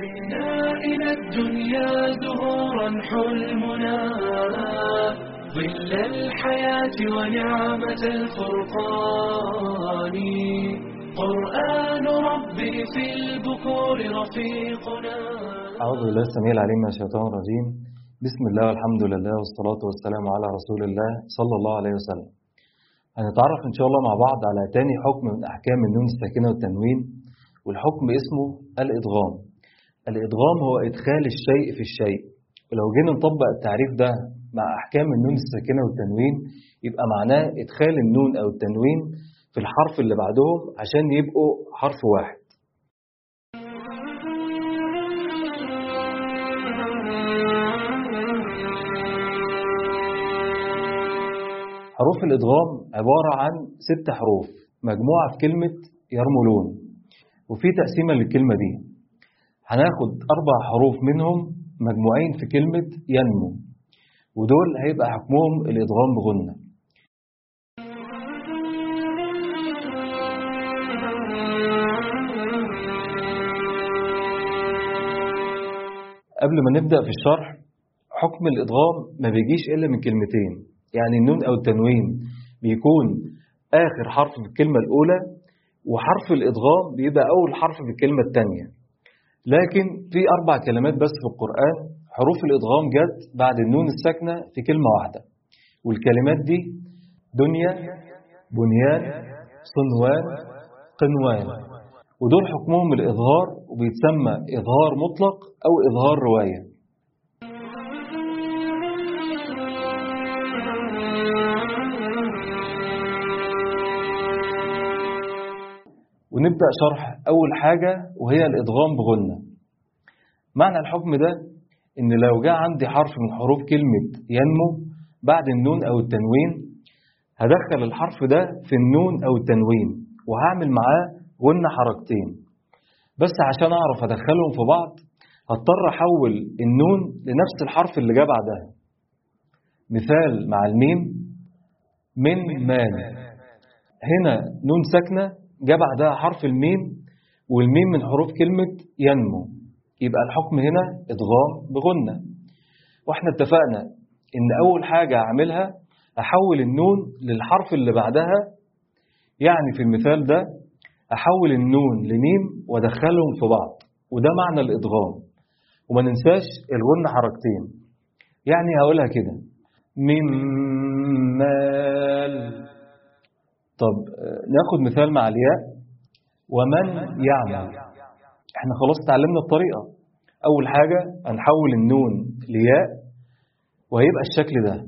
جئنا إلى الدنيا زهورا حلمنا ظل الحياة ونعمة الفرقان قرآن ربي في البكور رفيقنا أعوذ بالله السميع العليم من الشيطان الرجيم بسم الله والحمد لله والصلاة والسلام على رسول الله صلى الله عليه وسلم هنتعرف إن شاء الله مع بعض على تاني حكم من أحكام النون الساكنة والتنوين والحكم اسمه الإدغام الإدغام هو إدخال الشيء في الشيء ولو جينا نطبق التعريف ده مع أحكام النون الساكنة والتنوين يبقى معناه إدخال النون أو التنوين في الحرف اللي بعدهم عشان يبقوا حرف واحد حروف الإدغام عبارة عن ست حروف مجموعة في كلمة يرملون وفي تقسيمة للكلمة دي هناخد أربع حروف منهم مجموعين في كلمة ينمو ودول هيبقى حكمهم الإدغام بغنة قبل ما نبدأ في الشرح حكم الإدغام ما بيجيش إلا من كلمتين يعني النون أو التنوين بيكون آخر حرف في الكلمة الأولى وحرف الإدغام بيبقى أول حرف في الكلمة الثانية لكن في أربع كلمات بس في القرآن حروف الإدغام جت بعد النون الساكنة في كلمة واحدة والكلمات دي دنيا بنيان صنوان قنوان ودول حكمهم الإظهار وبيتسمى إظهار مطلق أو إظهار رواية ونبدأ شرح أول حاجة وهي الإدغام بغنة معنى الحكم ده إن لو جاء عندي حرف من حروف كلمة ينمو بعد النون أو التنوين هدخل الحرف ده في النون أو التنوين وهعمل معاه غنة حركتين بس عشان أعرف أدخلهم في بعض هضطر أحول النون لنفس الحرف اللي جاء بعدها مثال مع الميم من مان هنا نون ساكنة جاء بعدها حرف الميم والميم من حروف كلمة ينمو يبقى الحكم هنا إدغام بغنة واحنا اتفقنا إن أول حاجة أعملها أحول النون للحرف اللي بعدها يعني في المثال ده أحول النون لميم وأدخلهم في بعض وده معنى الإدغام وما ننساش الغنة حركتين يعني هقولها كده من مال طب ناخد مثال مع الياء ومن يعمل احنا خلاص اتعلمنا الطريقة أول حاجة هنحول النون لياء وهيبقى الشكل ده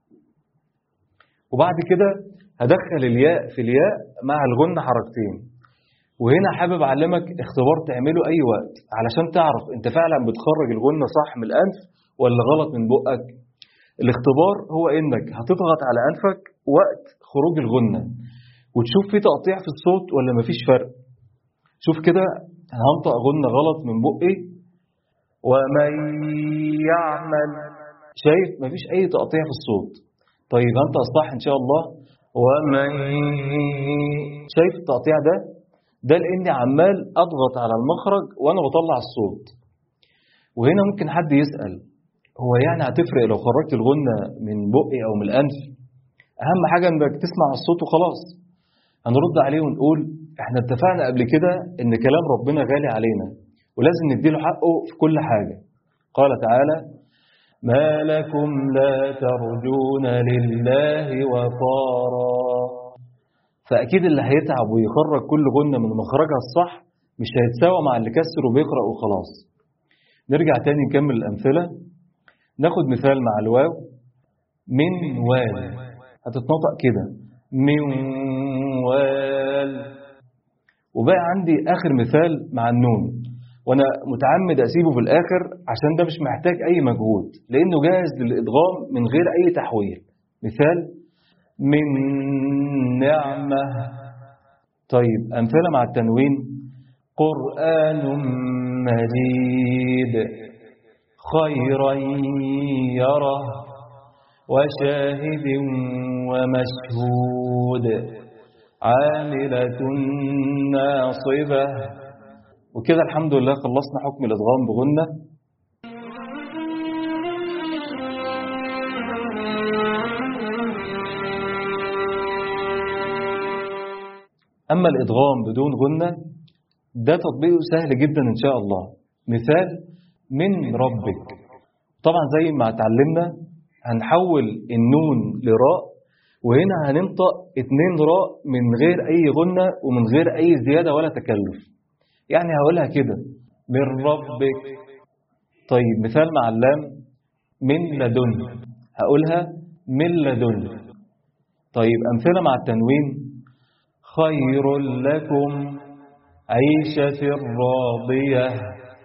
وبعد كده هدخل الياء في الياء مع الغنة حركتين وهنا حابب أعلمك اختبار تعمله أي وقت علشان تعرف أنت فعلا بتخرج الغنة صح من الأنف ولا غلط من بقك الاختبار هو إنك هتضغط على أنفك وقت خروج الغنة وتشوف في تقطيع في الصوت ولا مفيش فرق شوف كده هنطق غنة غلط من بقي ومن يعمل شايف مفيش أي تقطيع في الصوت طيب أنت صح إن شاء الله ومن شايف التقطيع ده ده لاني عمال اضغط على المخرج وانا بطلع الصوت وهنا ممكن حد يسال هو يعني هتفرق لو خرجت الغنه من بقي او من الانف اهم حاجه انك تسمع الصوت وخلاص هنرد عليه ونقول احنا اتفقنا قبل كده ان كلام ربنا غالي علينا ولازم نديله حقه في كل حاجه قال تعالى ما لكم لا ترجون لله وقارا فأكيد اللي هيتعب ويخرج كل غنة من مخرجها الصح مش هيتساوى مع اللي كسر وبيقرأ وخلاص نرجع تاني نكمل الأمثلة ناخد مثال مع الواو من وال هتتنطق كده من وال وبقى عندي آخر مثال مع النون وأنا متعمد أسيبه في الآخر عشان ده مش محتاج أي مجهود لأنه جاهز للإدغام من غير أي تحويل مثال من نعمة طيب أمثلة مع التنوين قرآن مجيد خيرا يره وشاهد ومشهود عاملة ناصبة وكده الحمد لله خلصنا حكم الإدغام بغنة أما الإدغام بدون غنة ده تطبيقه سهل جدا إن شاء الله مثال من ربك طبعا زي ما اتعلمنا هنحول النون لراء وهنا هننطق اتنين راء من غير أي غنة ومن غير أي زيادة ولا تكلف يعني هقولها كده من ربك طيب مثال مع اللام من لدن هقولها من لدن طيب أمثلة مع التنوين خير لكم عيشة راضية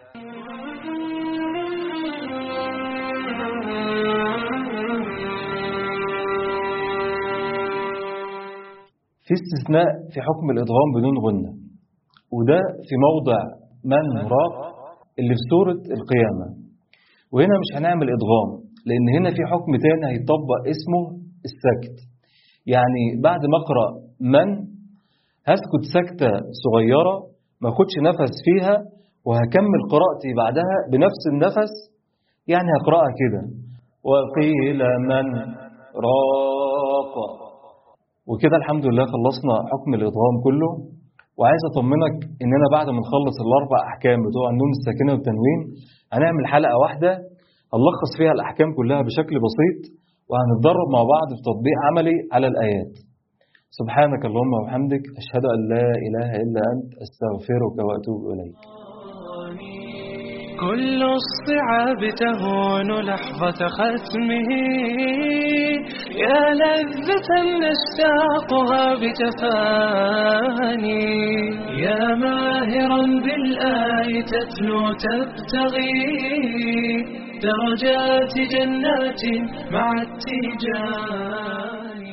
في استثناء في حكم الإدغام بدون غنة وده في موضع من راق اللي في سورة القيامة وهنا مش هنعمل إدغام لأن هنا في حكم تاني هيطبق اسمه السكت يعني بعد ما أقرأ من هسكت سكتة صغيرة ما أخدش نفس فيها وهكمل قراءتي بعدها بنفس النفس يعني هقرأها كده وقيل من راق وكده الحمد لله خلصنا حكم الإضغام كله وعايز أطمنك إننا بعد ما نخلص الأربع أحكام بتوع النون الساكنة والتنوين هنعمل حلقة واحدة هنلخص فيها الأحكام كلها بشكل بسيط وهنتدرب مع بعض في تطبيق عملي على الآيات سبحانك اللهم وبحمدك أشهد أن لا إله إلا أنت أستغفرك وأتوب إليك كل الصعاب تهون لحظة ختمه يا لذة نشتاقها بتفاني يا ماهرا بالآي تتلو تبتغي درجات جنات مع التيجان